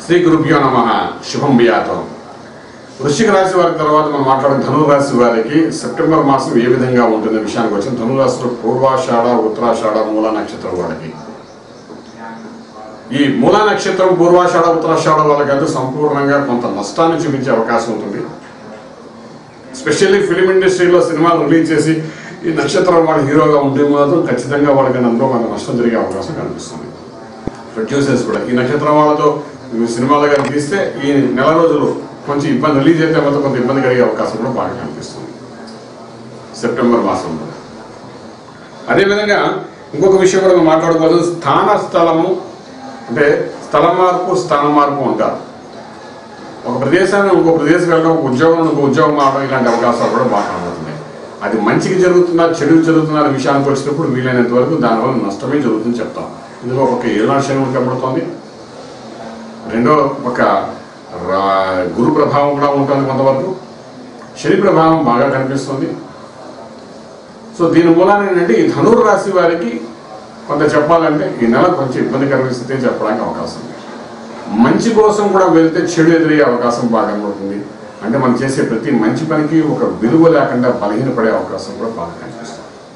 శ్రీ గురుభ్యో నమ శుభం బియాతం వృశ్చిక రాశి వారి తర్వాత మనం మాట్లాడే ధనుర్ రాశి వారికి సెప్టెంబర్ మాసం ఏ విధంగా ఉంటుంది విషయానికి వచ్చిన ధనుర్ రాశిలో పూర్వాషాఢ ఉత్తరాషాఢ మూల నక్షత్రం వాడికి ఈ మూల నక్షత్రం పూర్వాషాఢ ఉత్తరాషాఢ వాళ్ళకైతే సంపూర్ణంగా కొంత నష్టాన్ని చూపించే అవకాశం ఉంటుంది స్పెషల్లీ ఫిలిం ఇండస్ట్రీలో సినిమాలు రిలీజ్ చేసి ఈ నక్షత్రం వాడు హీరోగా ఉంటే మాత్రం ఖచ్చితంగా వాళ్ళకి అందులో కొంత నష్టం జరిగే అవకాశం కనిపిస్తుంది ప్రొడ్యూసర్స్ కూడా ఈ నక్షత్రం వాళ్ళతో ఈ సినిమాలు కానీ తీస్తే ఈ నెల రోజులు కొంచెం ఇబ్బంది రిలీజ్ అయితే మాత్రం కొంత ఇబ్బంది కలిగే అవకాశం కూడా బాగా కనిపిస్తుంది సెప్టెంబర్ మాసంలో అదేవిధంగా ఇంకొక విషయం కూడా మనం మాట్లాడుకోవాలి స్థాన స్థలము అంటే స్థల మార్పు స్థాన మార్పు అంటారు ఒక ప్రదేశాన్ని ఇంకో ప్రదేశం వెళ్ళడం ఒక ఉద్యోగం నుండి ఇంకో ఉద్యోగం మారడం ఇలాంటి అవకాశాలు కూడా బాగా కనబడుతున్నాయి అది మంచికి జరుగుతుందా చెడుకు జరుగుతుందా అనే విషయానికి వచ్చినప్పుడు వీలైనంత వరకు దానివల్ల నష్టమే జరుగుతుంది చెప్తాం ఇందులో ఒక ఏళ్ళ శని కనబడుతోంది రెండో ఒక రా- గురు ప్రభావం కూడా ఉంటుంది కొంతవరకు శని ప్రభావం బాగా కనిపిస్తుంది సో దీని మూలాన ఏంటంటే ఈ ధనుర్ రాశి వారికి కొంత చెప్పాలంటే ఈ నెల కొంచెం ఇబ్బందికర స్థితి అని చెప్పడానికి అవకాశం ఉంది మంచి కోసం కూడా వెళ్తే చెడు ఎదురయ్యే అవకాశం బాగా కనబడుతుంది అంటే మనం చేసే ప్రతి మంచి పనికి ఒక విలువ లేకుండా బలహీనపడే అవకాశం కూడా బాగా కనిపిస్తుంది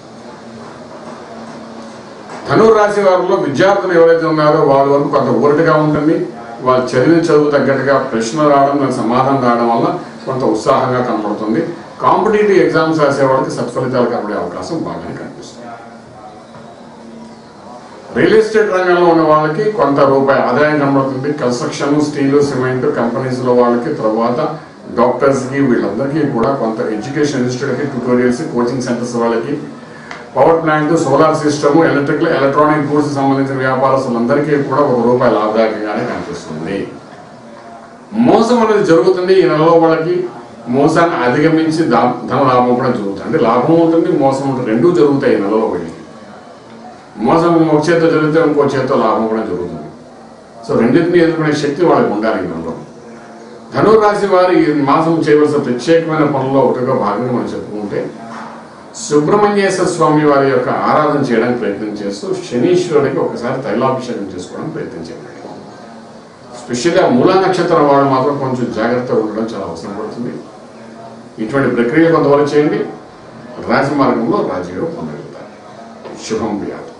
ధనుర్ రాశి వారిలో విద్యార్థులు ఎవరైతే ఉన్నారో వాళ్ళ వరకు కొంత ఊరటగా ఉంటుంది వాళ్ళు చదివిన చదువు తగ్గట్టుగా ప్రశ్నలు రావడం దానికి సమాధానం రావడం వల్ల కొంత ఉత్సాహంగా కనబడుతుంది కాంపిటేటివ్ ఎగ్జామ్స్ రాసే వాళ్ళకి సత్ఫలితాలు కనబడే అవకాశం బాగానే కనిపిస్తుంది రియల్ ఎస్టేట్ రంగంలో ఉన్న వాళ్ళకి కొంత రూపాయి ఆదాయం కనబడుతుంది కన్స్ట్రక్షన్ స్టీల్ సిమెంట్ కంపెనీస్ లో వాళ్ళకి తర్వాత డాక్టర్స్ కి వీళ్ళందరికీ కూడా కొంత ఎడ్యుకేషన్ ఇన్స్టిట్యూట్ కి ట్యూటోరియల్స్ కోచింగ్ సెంటర్స్ వాళ్ళకి power plant solar system electrical electronic goods సంబంధించిన వ్యాపారస్తులందరికీ కూడా ఒక రూపాయి లాభదాయకంగానే కనిపిస్తుంది మోసం అనేది జరుగుతుంది ఈ నెలలో వాళ్ళకి మోసాన్ని అధిగమించి దా- ధన లాభం కూడా జరుగుతుంది అంటే లాభం ఉంటుంది మోసం ఉంటుంది రెండూ జరుగుతాయి ఈ నెలలో వీళ్ళకి మోసం ఒక చేత్తో జరిగితే ఇంకో చేత్తో లాభం కూడా జరుగుతుంది సో రెండింటిని ఎదుర్కొనే శక్తి వాళ్ళకి ఉండాలి ఈ నెలలో ధనుర్ రాశి వారి ఈ మాసం చేయవలసిన ప్రత్యేకమైన పనుల్లో ఒకటిగా భాగంగా మనం చెప్పుకుంటే సుబ్రహ్మణ్యేశ్వర స్వామి వారి యొక్క ఆరాధన చేయడానికి ప్రయత్నం చేస్తూ శనీశ్వరుడికి ఒకసారి తైలాభిషేకం చేసుకోవడానికి ప్రయత్నం చేయండి స్పెషల్గా మూలా నక్షత్రం వాళ్ళు మాత్రం కొంచెం జాగ్రత్తగా ఉండడం చాలా అవసరం పడుతుంది ఇటువంటి ప్రక్రియ కొంతవరకు చేయండి రాజమార్గంలో రాజయోగం పొందగలుగుతారు శుభం వ్యాధి